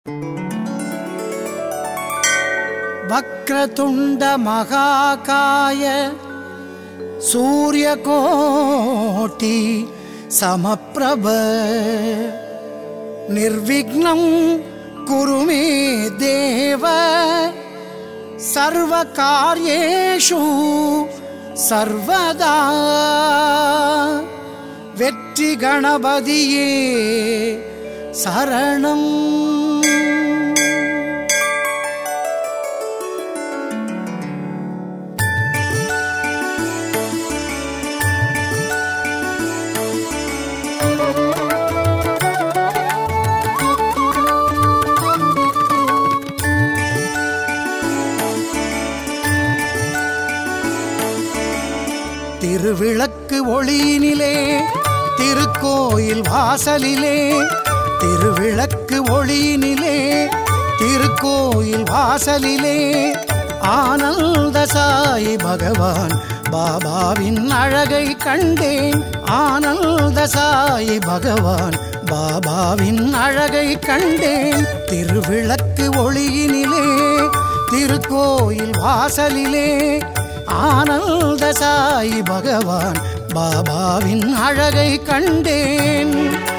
வக்ரதுண்ட மகாகாய சூரியகோட்டி சமப்பிரப நிர்விக்னம் குருமே தேவ சர்வகாரியேஷு சர்வதா வெற்றி கணபதியே சரணம் திருவிளக்கு ஒளியினிலே திருக்கோயில் வாசலிலே திருவிளக்கு ஒளியினிலே திருக்கோயில் வாசலிலே ஆனந்த சாய் பகவான் பாபாவின் அழகை கண்டேன் ஆனந்த சாய் பகவான் பாபாவின் அழகை கண்டேன் திருவிளக்கு ஒளியினிலே திருக்கோயில் வாசலிலே ஆனந்த சாய் பகவான் பாபாவின் அழகை கண்டேன்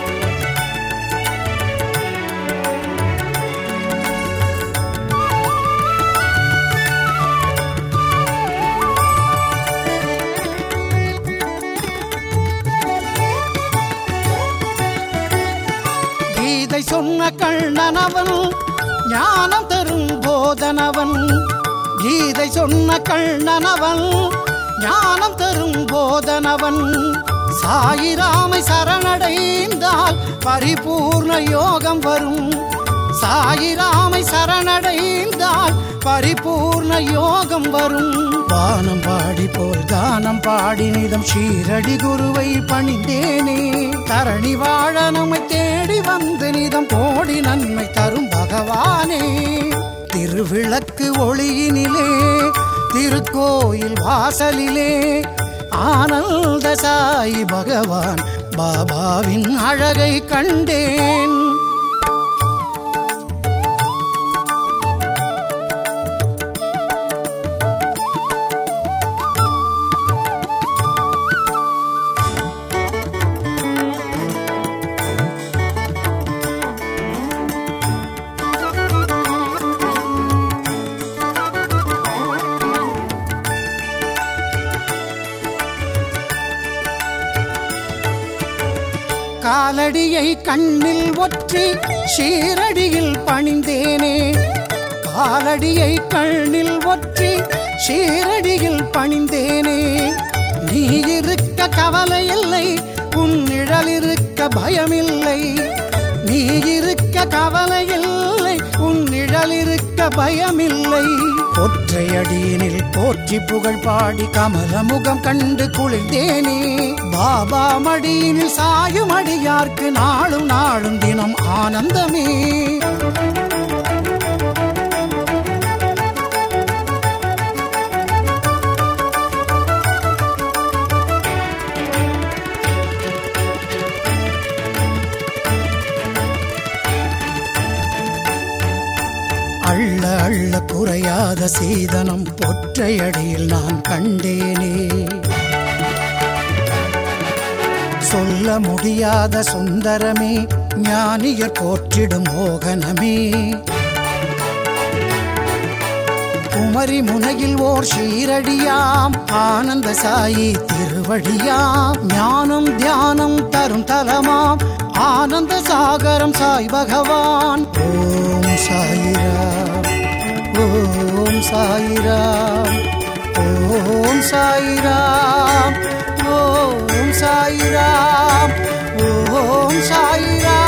கீதை சொன்ன கண்ணனவன் ஞானம் தரும் போதனவன் கீதை சொன்ன கண்ணனவன் ஞானம் தரும் போதனவன் சாயிராமை சரணடைந்தால் பரிபூர்ண யோகம் வரும் சாயிராமை சரணடைந்தால் பரிபூர்ண யோகம் வரும் வானம் பாடி போல் கானம் பாடி நிதம் ஷீரடி குருவை பணிந்தேனே தரணி வாழ நம்மை தேடி வந்து நிதம் கோடி நன்மை தரும் பகவானே திருவிளக்கு ஒளியினிலே திருக்கோயில் வாசலிலே ஆனந்த சாய் பகவான் பாபாவின் அழகை கண்டேன் காலடியை கண்ணில் ஒற்றி ஷீரடியில் பணிந்தேனே காலடியை கண்ணில் ஒற்றி ஷீரடியில் பணிந்தேனே நீ இருக்க கவலை இல்லை உன் நிழல் இருக்க பயமில்லை நீ இருக்க கவலை இல்லை உன் நிழல் இருக்க பயமில்லை ஒற்றையடியினில் போற்றி புகழ் பாடி கமல முகம் கண்டு குளிர்ந்தேனே பாபா மடியினில் சாயும் அடியார்க்கு நாளும் நாளும் தினம் ஆனந்தமே அள்ள அள்ள குறையாத சீதனம் ஒற்றையடியில் நான் கண்டேனே சொல்ல முடியாத சுந்தரமே ஞானியர் போற்றிடும் மோகனமே குமரி முனையில் ஓர் ஷீரடியாம் ஆனந்த சாயி திருவடியாம் ஞானம் தியானம் தரும் தலமாம் ஆனந்த சாகரம் சாய் பகவான் ஓம் சாயிராம் ஓம் சாயிராம் ஓம் சாயிராம் ஓம் சாயிராம் ஓம் சாயிராம்